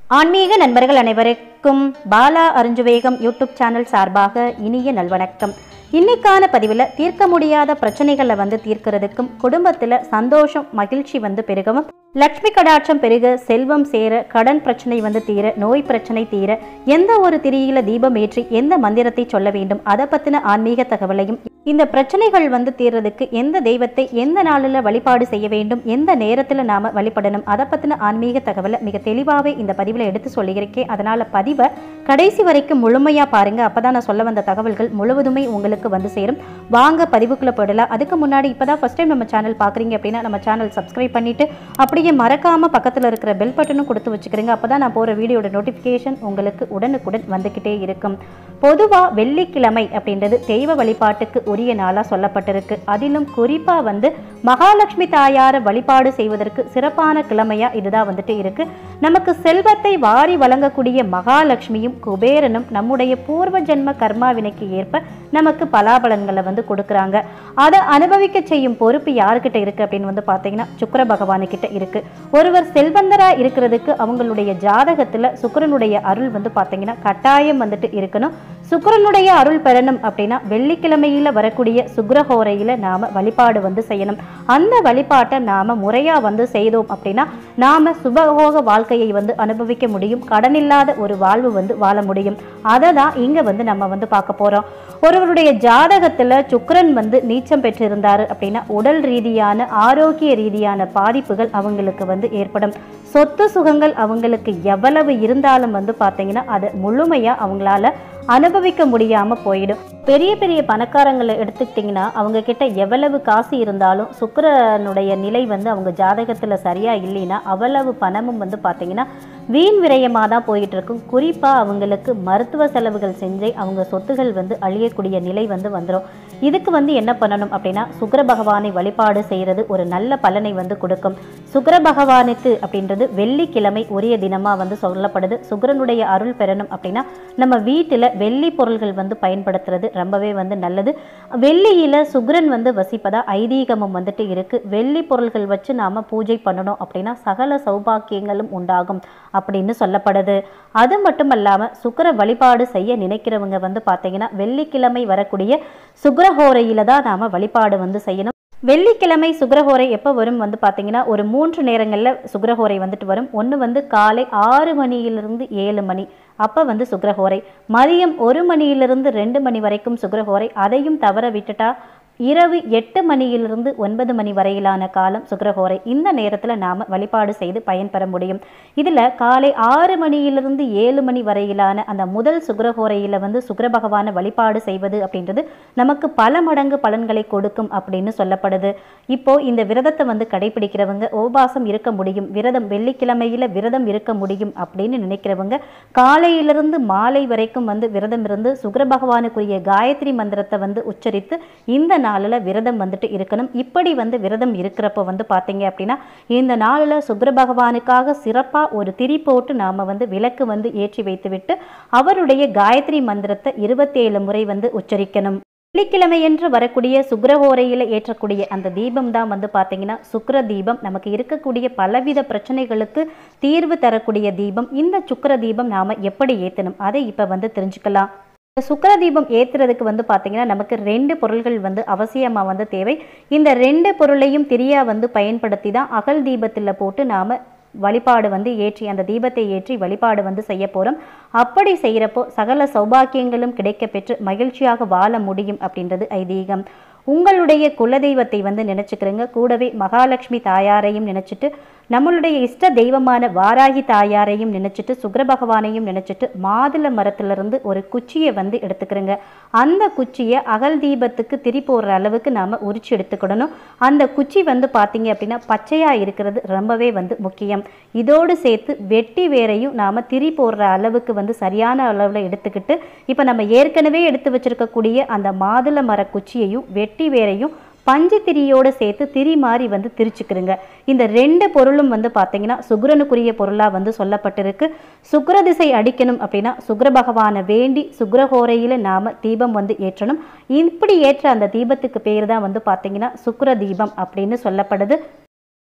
ஆன்மீக நண்பர்கள் அனைவருக்கும் பாலா அருஞ்சுவேகம் யூடியூப் சேனல் சார்பாக இனிய நல்வணக்கம் இன்னைக்கான பதிவில் தீர்க்க முடியாத பிரச்சனைகளை வந்து தீர்க்கிறதுக்கும் குடும்பத்தில் சந்தோஷம் மகிழ்ச்சி வந்து பெருகவும் லக்ஷ்மி கடாட்சம் பெருக செல்வம் சேர கடன் பிரச்சனை வந்து தீர நோய் பிரச்சனை தீர எந்த ஒரு திரியில தீபம் ஏற்றி எந்த மந்திரத்தை சொல்ல வேண்டும் அதை பற்றின ஆன்மீக தகவலையும் இந்த பிரச்சனைகள் வந்து தீர்றதுக்கு எந்த தெய்வத்தை எந்த நாளில் வழிபாடு செய்ய வேண்டும் எந்த நேரத்தில் நாம வழிபடணும் அதை பற்றின ஆன்மீக தகவலை மிக தெளிவாகவே இந்த பதிவில் எடுத்து சொல்லியிருக்கேன் அதனால பதிவை கடைசி வரைக்கும் முழுமையா பாருங்க அப்பதான் நான் சொல்ல வந்த தகவல்கள் முழுவதுமே உங்களுக்கு வந்து சேரும் வாங்க பதிவுக்குள்ள போயிடலாம் அதுக்கு முன்னாடி இப்பதான் ஃபர்ஸ்ட் டைம் நம்ம சேனல் பாக்குறீங்க அப்படின்னா நம்ம சேனல் சப்ஸ்கிரைப் பண்ணிட்டு அப்படியே மறக்காம பக்கத்துல இருக்கிற பெல் பட்டனும் கொடுத்து வச்சுக்கிறீங்க அப்பதான் நான் போற வீடியோட நோட்டிஃபிகேஷன் உங்களுக்கு உடனுக்குடன் வந்துக்கிட்டே இருக்கும் பொதுவா வெள்ளிக்கிழமை அப்படின்றது தெய்வ வழிபாட்டுக்கு உரிய நாளா சொல்லப்பட்டிருக்கு அதிலும் குறிப்பா வந்து மகாலட்சுமி தாயார வழிபாடு செய்வதற்கு சிறப்பான கிழமையா இதுதான் வந்துட்டு இருக்கு நமக்கு செல்வத்தை வாரி வழங்கக்கூடிய மகாலட்சுமியும் குபேரனும் நம்முடைய பூர்வ ஜென்ம கர்மாவினைக்கு ஏற்ப நமக்கு பலாபலன்களை வந்து கொடுக்குறாங்க அதை அனுபவிக்க செய்யும் பொறுப்பு யாருக்கிட்ட இருக்கு அப்படின்னு வந்து பார்த்தீங்கன்னா சுக்கிர பகவானுக்கிட்ட இருக்கு ஒருவர் செல்வந்தரா இருக்கிறதுக்கு அவங்களுடைய ஜாதகத்துல சுக்கிரனுடைய அருள் வந்து பார்த்தீங்கன்னா கட்டாயம் வந்துட்டு இருக்கணும் சுக்கிரனுடைய அருள் பெறணும் அப்படின்னா வெள்ளிக்கிழமையில வரக்கூடிய சுக்கிரஹோரையில நாம வழிபாடு வந்து செய்யணும் அந்த வழிபாட்டை நாம முறையா வந்து செய்தோம் அப்படின்னா நாம சுபகோக வாழ்க்கையை வந்து அனுபவிக்க முடியும் கடனில்லாத ஒரு வாழ்வு வந்து வாழ முடியும் அதை தான் இங்க வந்து நம்ம வந்து பார்க்க போறோம் ஒருவருடைய ஜாதகத்துல சுக்கிரன் வந்து நீச்சம் பெற்றிருந்தாரு அப்படின்னா உடல் ரீதியான ஆரோக்கிய ரீதியான பாதிப்புகள் அவங்களுக்கு வந்து ஏற்படும் சொத்து சுகங்கள் அவங்களுக்கு எவ்வளவு இருந்தாலும் வந்து பார்த்தீங்கன்னா அதை முழுமையா அவங்களால அனுபவிக்க முடியாம போயிடும் பெரிய பெரிய பணக்காரங்களை எடுத்துக்கிட்டிங்கன்னா அவங்க கிட்ட எவ்வளவு காசு இருந்தாலும் சுக்கிரனுடைய நிலை வந்து அவங்க ஜாதகத்துல சரியா இல்லைன்னா அவ்வளவு பணமும் வந்து பார்த்தீங்கன்னா வீண் விரயமாக தான் போயிட்டு இருக்கும் குறிப்பாக அவங்களுக்கு மருத்துவ செலவுகள் செஞ்சு அவங்க சொத்துகள் வந்து அழியக்கூடிய நிலை வந்து வந்துடும் இதுக்கு வந்து என்ன பண்ணணும் அப்படின்னா சுக்கிர பகவானை வழிபாடு செய்கிறது ஒரு நல்ல பலனை வந்து கொடுக்கும் சுக்கிர பகவானுக்கு அப்படின்றது வெள்ளிக்கிழமை உரிய தினமாக வந்து சொல்லப்படுது சுக்கிரனுடைய அருள் பெறணும் அப்படின்னா நம்ம வீட்டில் வெள்ளி பொருள்கள் வந்து பயன்படுத்துறது ரொம்பவே வந்து நல்லது வெள்ளியில் சுக்கிரன் வந்து வசிப்பதா ஐதீகமும் வந்துட்டு இருக்கு வெள்ளி பொருள்கள் வச்சு நாம பூஜை பண்ணணும் அப்படின்னா சகல சௌபாக்கியங்களும் உண்டாகும் அப்படின்னு சொல்லப்படுது அது மட்டும் இல்லாமல் சுக்கிர வழிபாடு செய்ய நினைக்கிறவங்க வந்து பார்த்தீங்கன்னா வெள்ளிக்கிழமை வரக்கூடிய சுக்கிரஹோரையில தான் நாம வழிபாடு வந்து செய்யணும் வெள்ளிக்கிழமை சுக்கிரஹோரை எப்போ வரும் வந்து பார்த்தீங்கன்னா ஒரு மூன்று நேரங்களில் சுக்கிரஹோரை வந்துட்டு வரும் ஒன்று வந்து காலை ஆறு மணியிலிருந்து ஏழு மணி அப்போ வந்து சுக்கிரஹோரை மதியம் ஒரு மணியிலிருந்து ரெண்டு மணி வரைக்கும் சுக்கிரஹோரை அதையும் தவற விட்டுட்டா இரவு எட்டு மணியிலிருந்து ஒன்பது மணி வரையிலான காலம் சுக்கிரஹோரை இந்த நேரத்தில் நாம் வழிபாடு செய்து பயன்பெற முடியும் இதில் காலை ஆறு மணியிலிருந்து ஏழு மணி வரையிலான அந்த முதல் சுக்கிரஹோரையில் வந்து சுக்கிர பகவானை வழிபாடு செய்வது அப்படின்றது நமக்கு பல மடங்கு பலன்களை கொடுக்கும் அப்படின்னு சொல்லப்படுது இப்போ இந்த விரதத்தை வந்து கடைபிடிக்கிறவங்க உபவாசம் இருக்க முடியும் விரதம் வெள்ளிக்கிழமையில விரதம் இருக்க முடியும் அப்படின்னு நினைக்கிறவங்க காலையிலிருந்து மாலை வரைக்கும் வந்து விரதம் இருந்து சுக்கிர பகவானுக்குரிய காயத்ரி மந்திரத்தை வந்து உச்சரித்து இந்த நாளில் விரதம் வந்துட்டு இருக்கணும் இப்படி வந்து விரதம் இருக்கிறப்ப வந்து பார்த்தீங்க அப்படின்னா இந்த நாளில் சுக்கிர பகவானுக்காக சிறப்பாக ஒரு திரி போட்டு நாம் வந்து விளக்கு வந்து ஏற்றி வைத்துவிட்டு அவருடைய காயத்ரி மந்திரத்தை இருபத்தேழு முறை வந்து உச்சரிக்கணும் வெள்ளிக்கிழமையன்று வரக்கூடிய சுக்கிரஹோரையில் ஏற்றக்கூடிய அந்த தீபம் தான் வந்து பார்த்தீங்கன்னா சுக்கிர தீபம் நமக்கு இருக்கக்கூடிய பலவித பிரச்சனைகளுக்கு தீர்வு தரக்கூடிய தீபம் இந்த சுக்கிர தீபம் நாம் எப்படி ஏற்றணும் அதை இப்போ வந்து தெரிஞ்சுக்கலாம் இந்த சுக்கிர தீபம் ஏற்றுறதுக்கு வந்து பார்த்தீங்கன்னா நமக்கு ரெண்டு பொருள்கள் வந்து அவசியமாக வந்து தேவை இந்த ரெண்டு பொருளையும் திரியா வந்து பயன்படுத்தி தான் அகல் தீபத்தில் போட்டு நாம் வழிபாடு வந்து ஏற்றி அந்த தீபத்தை ஏற்றி வழிபாடு வந்து செய்ய போகிறோம் அப்படி செய்கிறப்போ சகல சௌபாக்கியங்களும் கிடைக்க பெற்று மகிழ்ச்சியாக வாழ முடியும் அப்படின்றது ஐதீகம் உங்களுடைய குலதெய்வத்தை வந்து நினச்சிக்கிறங்க கூடவே மகாலட்சுமி தாயாரையும் நினச்சிட்டு நம்மளுடைய இஷ்ட தெய்வமான வாராகி தாயாரையும் நினச்சிட்டு சுக்கிர பகவானையும் நினச்சிட்டு மாதுளை மரத்துலேருந்து ஒரு குச்சியை வந்து எடுத்துக்கிறோங்க அந்த குச்சியை அகல் தீபத்துக்கு திரி போடுற அளவுக்கு நாம் உரிச்சு எடுத்துக்கிடணும் அந்த குச்சி வந்து பார்த்தீங்க அப்படின்னா பச்சையாக இருக்கிறது ரொம்பவே வந்து முக்கியம் இதோடு சேர்த்து வெட்டி வேரையும் நாம் திரி போடுற அளவுக்கு வந்து சரியான அளவில் எடுத்துக்கிட்டு இப்போ நம்ம ஏற்கனவே எடுத்து வச்சிருக்கக்கூடிய அந்த மாதுளை மர குச்சியையும் வெட்டி வேரையும் பஞ்சு திரியோடு சேர்த்து திரி மாதிரி வந்து திரிச்சுக்கிறங்க இந்த ரெண்டு பொருளும் வந்து பார்த்தீங்கன்னா சுக்கிரனுக்குரிய பொருளாக வந்து சொல்லப்பட்டிருக்கு சுக்கிர திசை அடிக்கணும் அப்படின்னா சுக்கிர பகவானை வேண்டி சுக்கிரஹோரையில் நாம் தீபம் வந்து ஏற்றணும் இப்படி ஏற்ற அந்த தீபத்துக்கு பேர் தான் வந்து பார்த்தீங்கன்னா சுக்கிர தீபம் அப்படின்னு சொல்லப்படுது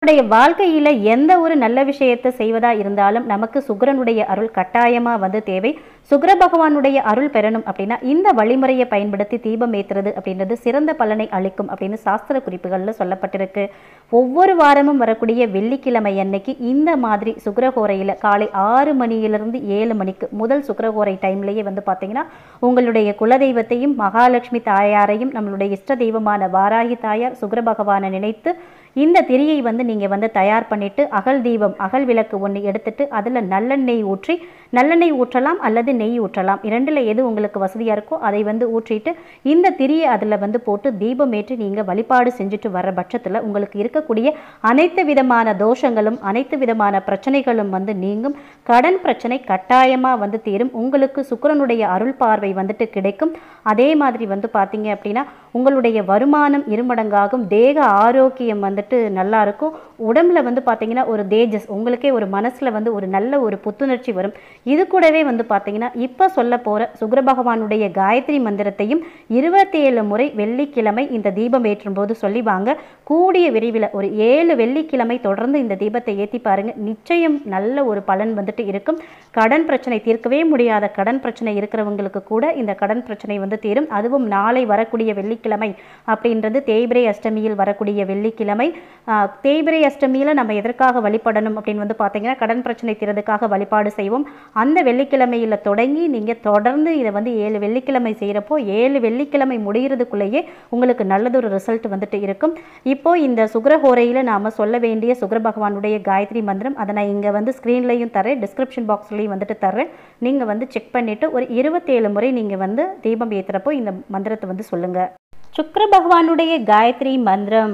நம்முடைய வாழ்க்கையில எந்த ஒரு நல்ல விஷயத்தை செய்வதா இருந்தாலும் நமக்கு சுக்கிரனுடைய அருள் கட்டாயமா வந்து தேவை சுக்கிர பகவானுடைய அருள் பெறணும் அப்படின்னா இந்த வழிமுறையை பயன்படுத்தி தீபம் ஏத்துறது அப்படின்றது சிறந்த பலனை அளிக்கும் அப்படின்னு சாஸ்திர குறிப்புகள்ல சொல்லப்பட்டிருக்கு ஒவ்வொரு வாரமும் வரக்கூடிய வெள்ளிக்கிழமை அன்னைக்கு இந்த மாதிரி சுக்கிரஹோரையில காலை ஆறு மணியிலிருந்து ஏழு மணிக்கு முதல் சுக்கிரஹோரை டைம்லயே வந்து பார்த்தீங்கன்னா உங்களுடைய குலதெய்வத்தையும் மகாலட்சுமி தாயாரையும் நம்மளுடைய இஷ்ட தெய்வமான வாராகி தாயார் சுக்கிர பகவானை நினைத்து இந்த திரியை வந்து நீங்கள் வந்து தயார் பண்ணிட்டு அகல் தீபம் அகல் விளக்கு ஒன்று எடுத்துட்டு அதில் நல்லெண்ணெய் ஊற்றி நல்லெண்ணெய் ஊற்றலாம் அல்லது நெய் ஊற்றலாம் இரண்டில் எது உங்களுக்கு வசதியாக இருக்கோ அதை வந்து ஊற்றிட்டு இந்த திரியை அதில் வந்து போட்டு தீபம் ஏற்றி நீங்கள் வழிபாடு செஞ்சுட்டு வர பட்சத்தில் உங்களுக்கு இருக்கக்கூடிய அனைத்து விதமான தோஷங்களும் அனைத்து விதமான பிரச்சனைகளும் வந்து நீங்கும் கடன் பிரச்சனை கட்டாயமாக வந்து தீரும் உங்களுக்கு சுக்கிரனுடைய அருள் பார்வை வந்துட்டு கிடைக்கும் அதே மாதிரி வந்து பார்த்தீங்க அப்படின்னா உங்களுடைய வருமானம் இருமடங்காகும் தேக ஆரோக்கியம் வந்துட்டு நல்லா இருக்கும் உடம்புல வந்து பார்த்தீங்கன்னா ஒரு தேஜஸ் உங்களுக்கே ஒரு மனசில் வந்து ஒரு நல்ல ஒரு புத்துணர்ச்சி வரும் இது கூடவே வந்து பார்த்தீங்கன்னா இப்போ சொல்ல போகிற சுக்கிர பகவானுடைய காயத்ரி மந்திரத்தையும் இருபத்தி ஏழு முறை வெள்ளிக்கிழமை இந்த தீபம் ஏற்றும் போது சொல்லி வாங்க கூடிய விரைவில் ஒரு ஏழு வெள்ளிக்கிழமை தொடர்ந்து இந்த தீபத்தை ஏற்றி பாருங்க நிச்சயம் நல்ல ஒரு பலன் வந்துட்டு இருக்கும் கடன் பிரச்சனை தீர்க்கவே முடியாத கடன் பிரச்சனை இருக்கிறவங்களுக்கு கூட இந்த கடன் பிரச்சனை வந்து தீரும் அதுவும் நாளை வரக்கூடிய வெள்ளிக்கிழமை அப்படின்றது தேய்பிரை அஷ்டமியில் வரக்கூடிய வெள்ளிக்கிழமை ஆஹ், தேய்பிரை அஷ்டமியில் நம்ம எதற்காக வழிபடணும் அப்படின்னு வந்து பார்த்தீங்கன்னா கடன் பிரச்சனை தீர்றதுக்காக வழிபாடு செய்வோம் அந்த வெள்ளிக்கிழமையில் தொடங்கி நீங்கள் தொடர்ந்து இதை வந்து ஏழு வெள்ளிக்கிழமை செய்கிறப்போ ஏழு வெள்ளிக்கிழமை முடிகிறதுக்குள்ளேயே உங்களுக்கு நல்லதொரு ரிசல்ட் வந்துட்டு இருக்கும் இப்போ இந்த சுக்கிரஹோரையில் நாம் சொல்ல வேண்டிய சுக்கிர பகவானுடைய காயத்ரி மந்திரம் அதை நான் இங்கே வந்து ஸ்க்ரீன்லையும் தரேன் டிஸ்கிரிப்ஷன் பாக்ஸ்லையும் வந்துட்டு தர்றேன் நீங்கள் வந்து செக் பண்ணிவிட்டு ஒரு இருபத்தேழு முறை நீங்கள் வந்து தீபம் ஏற்றுறப்போ இந்த மந்திரத்தை வந்து சொல்லுங்கள் சுக்கிர பகவானுடைய காயத்ரி மந்திரம்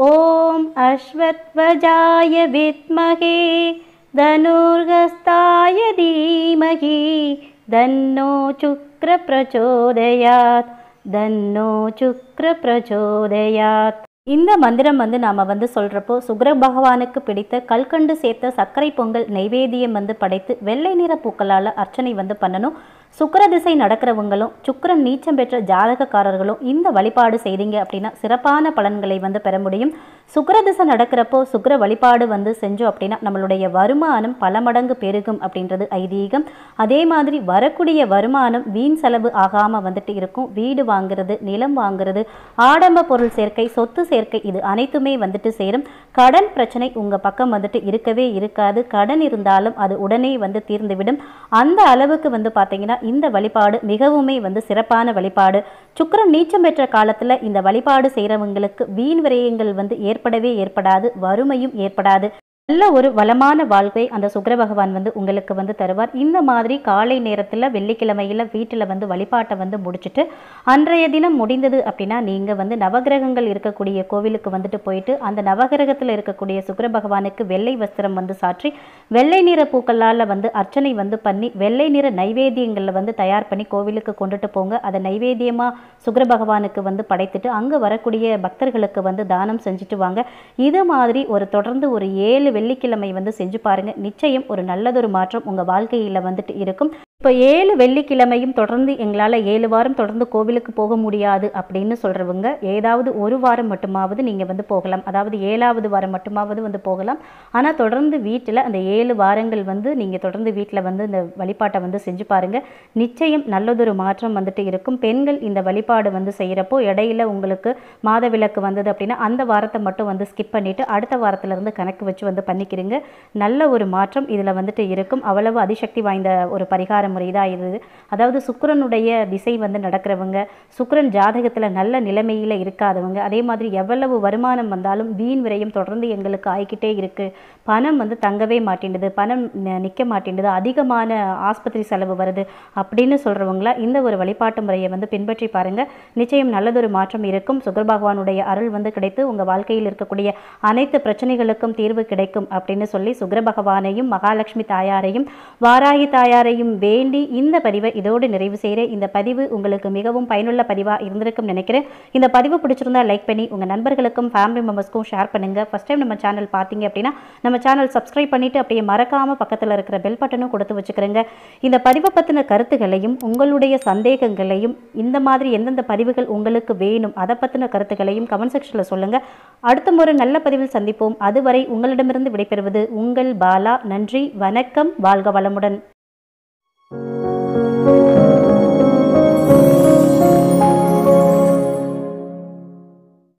ஓம் அஸ்வத்வஜாய வித்மகே தனுர்கஸ்தாய தீமகி தன்னோ சுக்ர பிரச்சோதயாத் தன்னோ சுக்ர பிரச்சோதயாத் இந்த மந்திரம் வந்து நாம் வந்து சொல்கிறப்போ சுக்கிர பகவானுக்கு பிடித்த கல்கண்டு சேர்த்த சர்க்கரை பொங்கல் நைவேத்தியம் வந்து படைத்து வெள்ளை நிற பூக்களால் அர்ச்சனை வந்து பண்ணணும் சுக்கிர திசை நடக்கிறவங்களும் சுக்கிரன் நீச்சம் பெற்ற ஜாதகக்காரர்களும் இந்த வழிபாடு செய்தீங்க அப்படின்னா சிறப்பான பலன்களை வந்து பெற முடியும் சுக்கிர திசை நடக்கிறப்போ சுக்கிர வழிபாடு வந்து செஞ்சோம் அப்படின்னா நம்மளுடைய வருமானம் பல மடங்கு பெருகும் அப்படின்றது ஐதீகம் அதே மாதிரி வரக்கூடிய வருமானம் வீண் செலவு ஆகாமல் வந்துட்டு இருக்கும் வீடு வாங்குறது நிலம் வாங்குறது ஆடம்ப பொருள் சேர்க்கை சொத்து சேர்க்கை இது அனைத்துமே வந்துட்டு சேரும் கடன் பிரச்சனை உங்கள் பக்கம் வந்துட்டு இருக்கவே இருக்காது கடன் இருந்தாலும் அது உடனே வந்து தீர்ந்துவிடும் அந்த அளவுக்கு வந்து பார்த்தீங்கன்னா இந்த வழிபாடு மிகவுமே வந்து சிறப்பான வழிபாடு சுக்கிரன் நீச்சம் பெற்ற காலத்தில் இந்த வழிபாடு செய்கிறவங்களுக்கு வீண் விரயங்கள் வந்து ஏற்படவே ஏற்படாது வறுமையும் ஏற்படாது நல்ல ஒரு வளமான வாழ்க்கை அந்த சுக்கிர பகவான் வந்து உங்களுக்கு வந்து தருவார் இந்த மாதிரி காலை நேரத்தில் வெள்ளிக்கிழமையில் வீட்டில் வந்து வழிபாட்டை வந்து முடிச்சுட்டு அன்றைய தினம் முடிந்தது அப்படின்னா நீங்கள் வந்து நவகிரகங்கள் இருக்கக்கூடிய கோவிலுக்கு வந்துட்டு போயிட்டு அந்த நவகிரகத்தில் இருக்கக்கூடிய சுக்கிர பகவானுக்கு வெள்ளை வஸ்திரம் வந்து சாற்றி வெள்ளை நிற பூக்களால் வந்து அர்ச்சனை வந்து பண்ணி வெள்ளை நிற நைவேத்தியங்களில் வந்து தயார் பண்ணி கோவிலுக்கு கொண்டுட்டு போங்க அதை நைவேத்தியமாக சுக்கிர பகவானுக்கு வந்து படைத்துட்டு அங்கே வரக்கூடிய பக்தர்களுக்கு வந்து தானம் செஞ்சுட்டு வாங்க இது மாதிரி ஒரு தொடர்ந்து ஒரு ஏழு வெள்ளிக்கிழமை வந்து செஞ்சு பாருங்க நிச்சயம் ஒரு நல்லதொரு மாற்றம் உங்கள் வாழ்க்கையில் வந்துட்டு இருக்கும் இப்போ ஏழு வெள்ளிக்கிழமையும் தொடர்ந்து எங்களால் ஏழு வாரம் தொடர்ந்து கோவிலுக்கு போக முடியாது அப்படின்னு சொல்கிறவங்க ஏதாவது ஒரு வாரம் மட்டுமாவது நீங்கள் வந்து போகலாம் அதாவது ஏழாவது வாரம் மட்டுமாவது வந்து போகலாம் ஆனால் தொடர்ந்து வீட்டில் அந்த ஏழு வாரங்கள் வந்து நீங்கள் தொடர்ந்து வீட்டில் வந்து இந்த வழிபாட்டை வந்து செஞ்சு பாருங்கள் நிச்சயம் நல்லதொரு மாற்றம் வந்துட்டு இருக்கும் பெண்கள் இந்த வழிபாடு வந்து செய்கிறப்போ இடையில உங்களுக்கு மாதவிலக்கு வந்தது அப்படின்னா அந்த வாரத்தை மட்டும் வந்து ஸ்கிப் பண்ணிவிட்டு அடுத்த வாரத்திலிருந்து கணக்கு வச்சு வந்து பண்ணிக்கிறீங்க நல்ல ஒரு மாற்றம் இதில் வந்துட்டு இருக்கும் அவ்வளவு அதிசக்தி வாய்ந்த ஒரு பரிகார முறை தான் இது அதாவது சுக்கிரனுடைய திசை வந்து நடக்கிறவங்க சுக்கிரன் ஜாதகத்தில் நல்ல நிலைமையில் இருக்காதவங்க அதே மாதிரி எவ்வளவு வருமானம் வந்தாலும் வீண் விரயம் தொடர்ந்து எங்களுக்கு ஆகிக்கிட்டே இருக்குது பணம் வந்து தங்கவே மாட்டேங்குது பணம் நிற்க மாட்டேங்குது அதிகமான ஆஸ்பத்திரி செலவு வருது அப்படின்னு சொல்கிறவங்கள இந்த ஒரு வழிபாட்டு முறையை வந்து பின்பற்றி பாருங்கள் நிச்சயம் நல்லதொரு மாற்றம் இருக்கும் சுக்கர பகவானுடைய அருள் வந்து கிடைத்து உங்கள் வாழ்க்கையில் இருக்கக்கூடிய அனைத்து பிரச்சனைகளுக்கும் தீர்வு கிடைக்கும் அப்படின்னு சொல்லி சுக்கிர பகவானையும் மகாலட்சுமி தாயாரையும் வாராகி தாயாரையும் வேண்டி வேண்டி இந்த பதிவை இதோடு நிறைவு செய்கிறேன் இந்த பதிவு உங்களுக்கு மிகவும் பயனுள்ள பதிவாக இருந்திருக்கும் நினைக்கிறேன் இந்த பதிவு பிடிச்சிருந்தா லைக் பண்ணி உங்கள் நண்பர்களுக்கும் ஃபேமிலி மெம்பர்ஸ்க்கும் ஷேர் பண்ணுங்கள் ஃபஸ்ட் டைம் நம்ம சேனல் பார்த்தீங்க அப்படின்னா நம்ம சேனல் சப்ஸ்கிரைப் பண்ணிவிட்டு அப்படியே மறக்காமல் பக்கத்தில் இருக்கிற பெல் பட்டனும் கொடுத்து வச்சுக்கிறேங்க இந்த பதிவை பற்றின கருத்துகளையும் உங்களுடைய சந்தேகங்களையும் இந்த மாதிரி எந்தெந்த பதிவுகள் உங்களுக்கு வேணும் அதை பற்றின கருத்துக்களையும் கமெண்ட் செக்ஷனில் சொல்லுங்கள் அடுத்த முறை நல்ல பதிவில் சந்திப்போம் அதுவரை உங்களிடமிருந்து விடைபெறுவது உங்கள் பாலா நன்றி வணக்கம் வாழ்க வளமுடன்